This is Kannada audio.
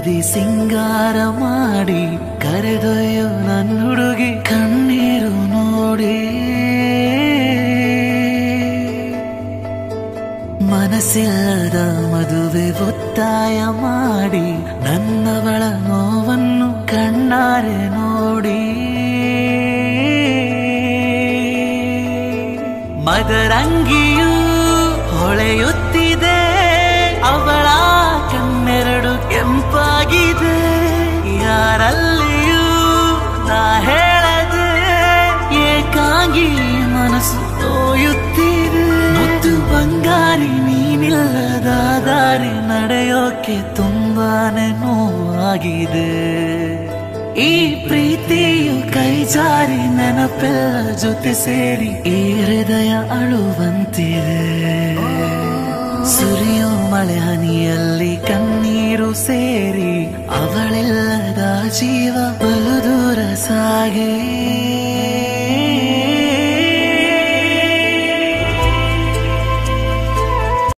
ಬದಿ ಸಿಂಗಾರ ಮಾಡಿ ಕರೆದೊಯ್ಯೋ ನನ್ನ ಹುಡುಗಿ ಕಣ್ಣೀರು ನೋಡಿ ಮನಸ್ಸಿಲ್ಲದ ಮದುವೆ ಒತ್ತಾಯ ಮಾಡಿ ನನ್ನವಳ ನೋವನ್ನು ಕಣ್ಣಾರೆ ನೋಡಿ ಮದರಂಗಿಯು ಹೊಳೆಯುತ್ತಿದೆ ಅವಳ ಕಣ್ಣೆರಡು ಕೆಂಪಾಗಿದೆ ಯಾರಲ್ಲಿಯೂ ನಾ ಹೇಳದೆ ಏಕಾಂಗಿ ಮನಸ್ಸು ತೋಯುತ್ತಿದೆ ಮುದ್ದು ಬಂಗಾರಿ ನೀನಿಲ್ಲದ ದಾರಿ ನಡೆಯೋಕೆ ತುಂಬಾನೇ ನೋವಾಗಿದೆ ಈ ಪ್ರೀತಿಯು ಕೈ ಜಾರಿ ನೆನಪೆಲ್ಲ ಜೊತೆ ಸೇರಿ ಈ ಹೃದಯ ಅಳುವಂತಿದೆ ಸುರಿಯೋ ಮಳೆ ಹನಿಯಲ್ಲಿ ಕಣ್ಣೀರು ಸೇರಿ ಅವಳೆಲ್ಲದ ಜೀವ ಬಲು ದೂರ ಸಾಗೆ